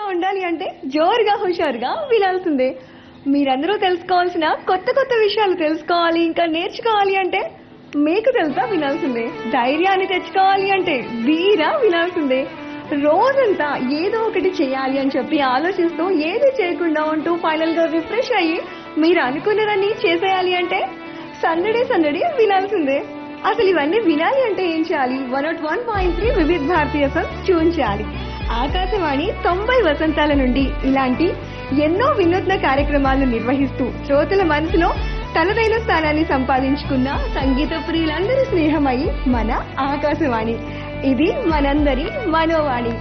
ఉండాలి అంటే జోరుగా హుషారుగా వినాల్సిందే మీరందరూ తెలుసుకోవాల్సిన కొత్త కొత్త విషయాలు తెలుసుకోవాలి ఇంకా నేర్చుకోవాలి అంటే మీకు తెలుసా వినాల్సిందే ధైర్యాన్ని తెచ్చుకోవాలి అంటే వీరా వినాల్సిందే రోజంతా ఏదో ఒకటి చేయాలి అని చెప్పి ఆలోచిస్తూ ఏది చేయకుండా ఉంటూ ఫైనల్ గా రిఫ్రెష్ అయ్యి మీరు అనుకున్నదాన్ని చేసేయాలి అంటే సందడి సందడి వినాల్సిందే అసలు ఇవన్నీ వినాలి అంటే ఏం చేయాలి one nought one point three Vividha Bharatiya FM tune చేయాలి ఆకాశవాణి తొంభై వసంతాల నుండి ఇలాంటి ఎన్నో వినూత్న కార్యక్రమాలను నిర్వహిస్తూ శ్రోతల మనసులో తనదైన స్థానాన్ని సంపాదించుకున్న సంగీత ప్రియులందరి స్నేహమై మన ఆకాశవాణి ఇది మనందరి మనోవాణి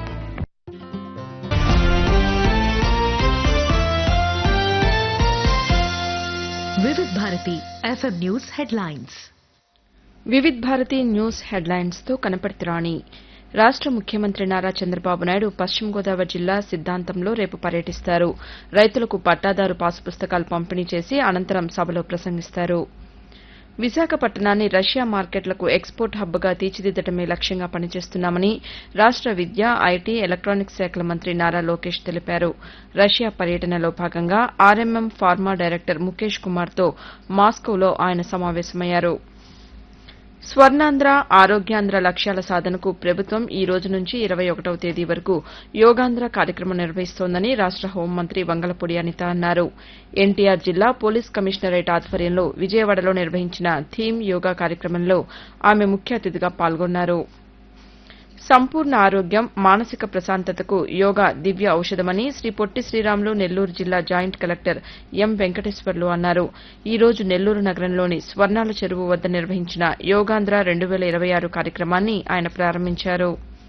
Vividha Bharati FM news headlines Vividh Bharati news headlines తో కనపర్తి రాణి రాష్ట ముఖ్యమంత్రి నారా చంద్రబాబు నాయుడు పశ్చిమ గోదావరి జిల్లా సిద్దాంతంలో రేపు పర్యటిస్తారు రైతులకు పట్టాదారు పాసు పుస్తకాలు పంపిణీ చేసి అనంతరం సభలో ప్రసంగిస్తారు విశాఖపట్నాన్ని రష్యా మార్కెట్లకు ఎక్స్పోర్ట్ హబ్గా తీర్చిదిద్దడమే లక్ష్యంగా పనిచేస్తున్నామని రాష్ట విద్య ఐటీ ఎలక్టానిక్స్ శాఖల మంత్రి నారా లోకేష్ తెలిపారు రష్యా పర్యటనలో భాగంగా ఆర్ఎంఎం ఫార్మా డైరెక్టర్ ముఖేష్ కుమార్తో మాస్కోలో ఆయన సమావేశమయ్యారు స్వర్ణాంధ్ర ఆరోగ్యాంధ్ర లక్ష్యాల సాధనకు ప్రభుత్వం ఈ రోజు నుంచి ఇరవై ఒకటవ తేదీ వరకు యోగాంధ్ర కార్యక్రమం నిర్వహిస్తోందని రాష్ట హోంమంత్రి వంగలపూడి అనిత అన్నారు ఎన్టీఆర్ జిల్లా పోలీస్ కమిషనరేట్ ఆధ్వర్యంలో విజయవాడలో నిర్వహించిన థీమ్ యోగా కార్యక్రమంలో ఆమె ముఖ్య అతిథిగా పాల్గొన్నారు సంపూర్ణ ఆరోగ్యం మానసిక ప్రశాంతతకు యోగా దివ్య ఔషధమని శ్రీ పొట్టి శ్రీరాములు నెల్లూరు జిల్లా జాయింట్ కలెక్టర్ ఎం వెంకటేశ్వర్లు అన్నారు ఈ రోజు నెల్లూరు నగరంలోని స్వర్ణాల చెరువు వద్ద నిర్వహించిన యోగాంధ్ర రెండు వేల ఇరవై ఆరు కార్యక్రమాన్ని ఆయన ప్రారంభించారు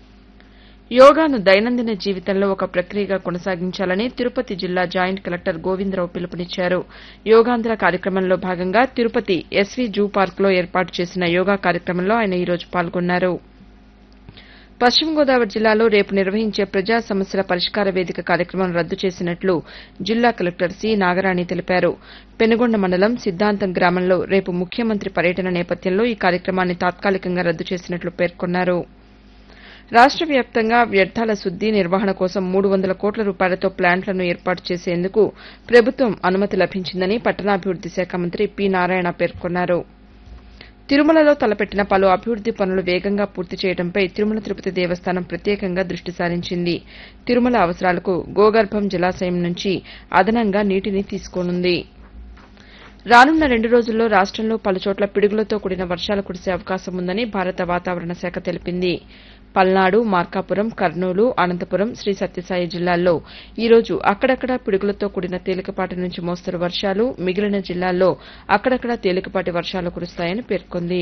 యోగాను దైనందిన జీవితంలో ఒక ప్రక్రియగా కొనసాగించాలని తిరుపతి జిల్లా జాయింట్ కలెక్టర్ గోవిందరావు పిలుపునిచ్చారు యోగాంధ్ర కార్యక్రమంలో భాగంగా తిరుపతి ఎస్వీ జూ పార్కులో ఏర్పాటు చేసిన యోగా కార్యక్రమంలో ఆయన ఈ రోజు పాల్గొన్నారు పశ్చిమ గోదావరి జిల్లాలో రేపు నిర్వహించే ప్రజా సమస్యల పరిష్కార వేదిక కార్యక్రమం రద్దు చేసినట్లు జిల్లా కలెక్టర్ సి నాగరాణి తెలిపారు పెనుగొండ మండలం సిద్దాంతం గ్రామంలో రేపు ముఖ్యమంత్రి పర్యటన నేపథ్యంలో ఈ కార్యక్రమాన్ని తాత్కాలికంగా రద్దు చేసినట్లు పేర్కొన్నారు రాష్ట వ్యాప్తంగా వ్యర్థాల శుద్ది నిర్వహణ కోసం మూడు వందల కోట్ల రూపాయలతో ప్లాంట్లను ఏర్పాటు చేసేందుకు ప్రభుత్వం అనుమతి లభించిందని పట్టణాభివృద్ది శాఖ మంత్రి పి నారాయణ పేర్కొన్నారు తిరుమలలో తలపెట్టిన పలు అభివృద్ది పనులు వేగంగా పూర్తి చేయడంపై తిరుమల తిరుపతి దేవస్థానం ప్రత్యేకంగా దృష్టి సారించింది తిరుమల అవసరాలకు గోగర్భం జలాశయం నుంచి అదనంగా నీటిని తీసుకోనుంది రానున్న రెండు రోజుల్లో రాష్టంలో పలుచోట్ల పిడుగులతో కూడిన వర్షాలు కురిసే అవకాశం ఉందని భారత వాతావరణ శాఖ తెలిపింది పల్నాడు మార్కాపురం కర్నూలు అనంతపురం శ్రీ సత్యసాయి జిల్లాల్లో ఈ రోజు అక్కడక్కడా పిడుగులతో కూడిన తేలికపాటి నుంచి మోస్తరు వర్షాలు మిగిలిన జిల్లాల్లో అక్కడక్కడా తేలికపాటి వర్షాలు కురుస్తాయని పేర్కొంది